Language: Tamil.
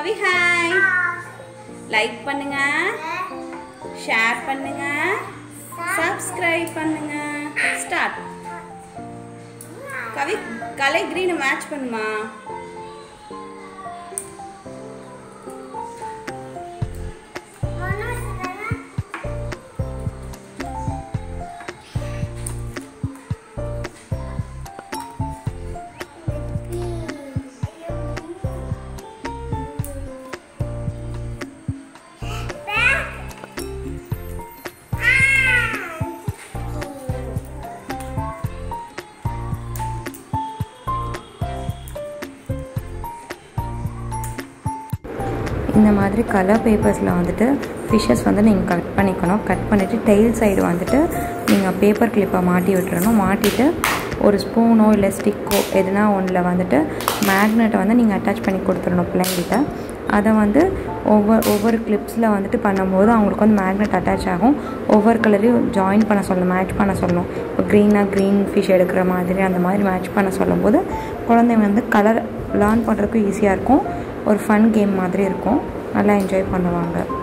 கவி ஹாய் லைக் பண்ணுங்க ஷேர் பண்ணுங்க சப்ஸ்கிரைப் பண்ணுங்க ஸ்டார்ட் கவி கலை கிரீனை மேட்ச் பண்ணுமா இந்த மாதிரி கலர் பேப்பர்ஸில் வந்துட்டு ஃபிஷ்ஷஸ் வந்து நீங்கள் கட் பண்ணிக்கணும் கட் பண்ணிவிட்டு டெய்ல் சைடு வந்துட்டு நீங்கள் பேப்பர் கிளிப்பை மாட்டி விட்டுறணும் மாட்டிட்டு ஒரு ஸ்பூனோ இல்லை ஸ்டிக்கோ எதுனா ஒன்றில் வந்துட்டு மேக்னெட்டை வந்து நீங்கள் அட்டாச் பண்ணி கொடுத்துடணும் பிள்ளைங்கிட்ட அதை வந்து ஒவ்வொரு ஒவ்வொரு கிளிப்ஸில் வந்துட்டு பண்ணும்போது அவங்களுக்கு வந்து மேக்னெட் அட்டாச் ஆகும் ஒவ்வொரு கலரையும் ஜாயின் பண்ண சொல்லணும் மேட்ச் பண்ண சொல்லணும் இப்போ க்ரீனாக க்ரீன் ஃபிஷ் எடுக்கிற மாதிரி அந்த மாதிரி மேட்ச் பண்ண சொல்லும்போது குழந்தைங்க வந்து கலர் லேர்ன் பண்ணுறதுக்கும் ஈஸியாக இருக்கும் ஒரு ஃபன் கேம் மாதிரி இருக்கும் நல்லா என்ஜாய் பண்ணுவாங்க